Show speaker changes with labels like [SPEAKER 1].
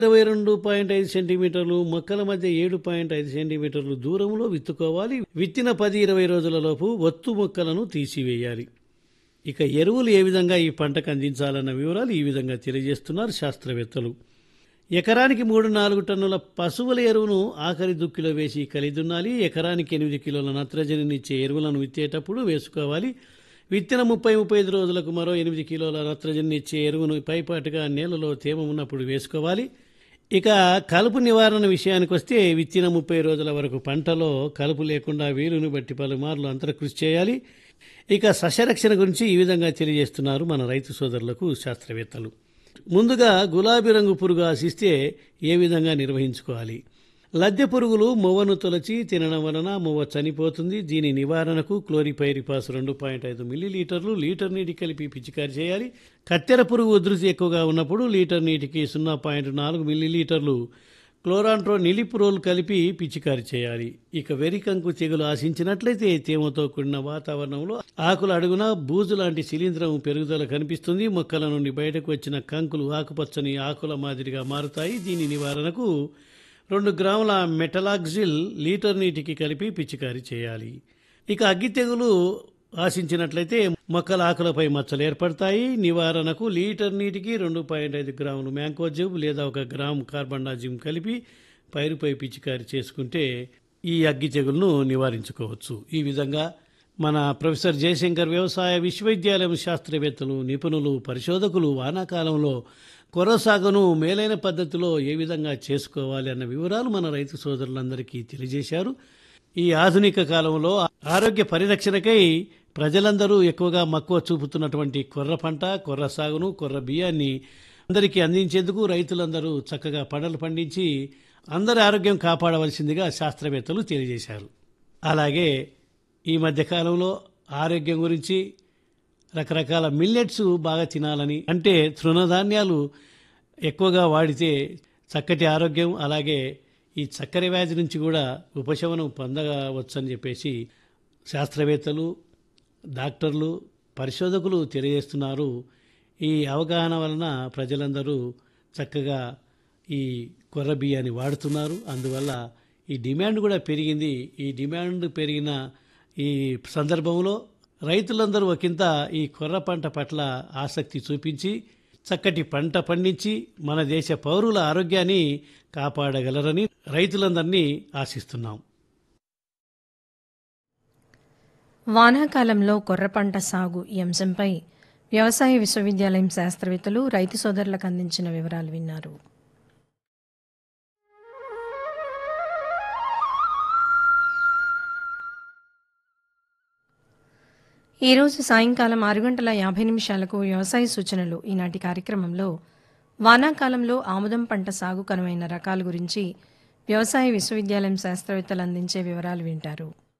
[SPEAKER 1] ఇరవై రెండు పాయింట్ ఐదు సెంటీమీటర్లు మొక్కల మధ్య ఏడు పాయింట్ ఐదు సెంటీమీటర్లు దూరంలో విత్తుకోవాలి విత్తిన పది ఇరవై రోజులలోపు ఒత్తు మొక్కలను తీసివేయాలి ఇక ఎరువులు ఏ విధంగా ఈ పంటకు అందించాలన్న వివరాలు ఈ విధంగా తెలియజేస్తున్నారు శాస్త్రవేత్తలు ఎకరానికి మూడు నాలుగు టన్నుల పశువుల ఎరువును ఆఖరి దుక్కిలో వేసి కలిదున్నాలి ఎకరానికి ఎనిమిది కిలోల నత్రజనినిచ్చే ఎరువులను విత్తేటప్పుడు వేసుకోవాలి విత్తిన ముప్పై ముప్పై ఐదు రోజులకు మరో ఎనిమిది కిలోల నత్రజని ఇచ్చే ఎరువును పైపాటుగా నేలలో తేమ ఉన్నప్పుడు వేసుకోవాలి ఇక కలుపు నివారణ విషయానికి వస్తే విత్తిన ముప్పై రోజుల వరకు పంటలో కలుపు లేకుండా వీలును బట్టి పలుమార్లు అంతరకృషి చేయాలి ఇక సస్యరక్షణ గురించి ఈ విధంగా తెలియజేస్తున్నారు మన రైతు సోదరులకు శాస్త్రవేత్తలు ముందుగా గులాబీ రంగు పురుగు ఆశిస్తే ఏ విధంగా నిర్వహించుకోవాలి లద్దె పురుగులు మొవ్వను తొలచి తినడం వలన మొవ్వ చనిపోతుంది దీని నివారణకు క్లోరిపైరిపాస్ రెండు పాయింట్ ఐదు మిల్లీలీటర్లు లీటర్ నీటి కలిపి పిచికారి చేయాలి కత్తెర పురుగు ఉధృతి ఎక్కువగా ఉన్నప్పుడు లీటర్ నీటికి సున్నా పాయింట్ నాలుగు మిల్లీలీటర్లు క్లోరాంట్రో నిలిపురోల్ కలిపి పిచికారి చేయాలి ఇక వెరికంకు తెగులు ఆశించినట్లయితే తేమతో కూడిన వాతావరణంలో ఆకుల అడుగున బూజు లాంటి శిలీంధ్రం పెరుగుదల కనిపిస్తుంది మొక్కల నుండి బయటకు వచ్చిన కంకులు ఆకుపచ్చని ఆకుల మాదిరిగా మారుతాయి దీని నివారణకు రెండు గ్రాముల మెటలాక్జిల్ లీటర్ నీటికి కలిపి పిచికారి చేయాలి ఇక అగ్గి తెగులు ఆశించినట్లయితే మొక్కల ఆకులపై మచ్చలు ఏర్పడతాయి నివారణకు లీటర్ నీటికి రెండు పాయింట్ ఐదు గ్రాములు మ్యాంకోజిబ్ లేదా ఒక గ్రాము కార్బండాజిమ్ కలిపి పైరుపై పిచికారి చేసుకుంటే ఈ అగ్గి తెగులను నివారించుకోవచ్చు ఈ విధంగా మన ప్రొఫెసర్ జయశంకర్ వ్యవసాయ విశ్వవిద్యాలయం శాస్త్రవేత్తలు నిపుణులు పరిశోధకులు వానాకాలంలో కొర్ర సాగును మేలైన పద్ధతిలో ఏ విధంగా చేసుకోవాలి అన్న వివరాలు మన రైతు సోదరులందరికీ తెలియజేశారు ఈ ఆధునిక కాలంలో ఆరోగ్య పరిరక్షణకై ప్రజలందరూ ఎక్కువగా మక్కువ చూపుతున్నటువంటి కొర్ర పంట కొర్ర సాగును కొర్ర బియ్యాన్ని అందరికీ అందించేందుకు రైతులందరూ చక్కగా పంటలు పండించి అందరి ఆరోగ్యం కాపాడవలసిందిగా శాస్త్రవేత్తలు తెలియజేశారు అలాగే ఈ మధ్య కాలంలో ఆరోగ్యం గురించి రకరకాల మిల్లెట్స్ బాగా తినాలని అంటే తృణధాన్యాలు ఎక్కువగా వాడితే చక్కటి ఆరోగ్యం అలాగే ఈ చక్కెర వ్యాధి నుంచి కూడా ఉపశమనం పొందవచ్చని చెప్పేసి శాస్త్రవేత్తలు డాక్టర్లు పరిశోధకులు తెలియజేస్తున్నారు ఈ అవగాహన వలన ప్రజలందరూ చక్కగా ఈ కొర్ర బియ్యాన్ని వాడుతున్నారు అందువల్ల ఈ డిమాండ్ కూడా పెరిగింది ఈ డిమాండ్ పెరిగిన ఈ సందర్భంలో రైతులందరూ ఒకంత ఈ కొర్ర పంట పట్ల ఆసక్తి చూపించి చక్కటి పంట పండించి మన దేశ పౌరుల ఆరోగ్యాన్ని కాపాడగలరని రైతులందరినీ ఆశిస్తున్నాం
[SPEAKER 2] వానాకాలంలో కొర్ర పంట సాగు ఈ అంశంపై వ్యవసాయ విశ్వవిద్యాలయం శాస్త్రవేత్తలు రైతు సోదరులకు అందించిన వివరాలు విన్నారు ఈరోజు సాయంకాలం ఆరు గంటల యాభై నిమిషాలకు వ్యవసాయ సూచనలు ఈనాటి కార్యక్రమంలో వానాకాలంలో ఆముదం పంట సాగు కనువైన రకాల గురించి వ్యవసాయ విశ్వవిద్యాలయం శాస్త్రవేత్తలు అందించే వివరాలు వింటారు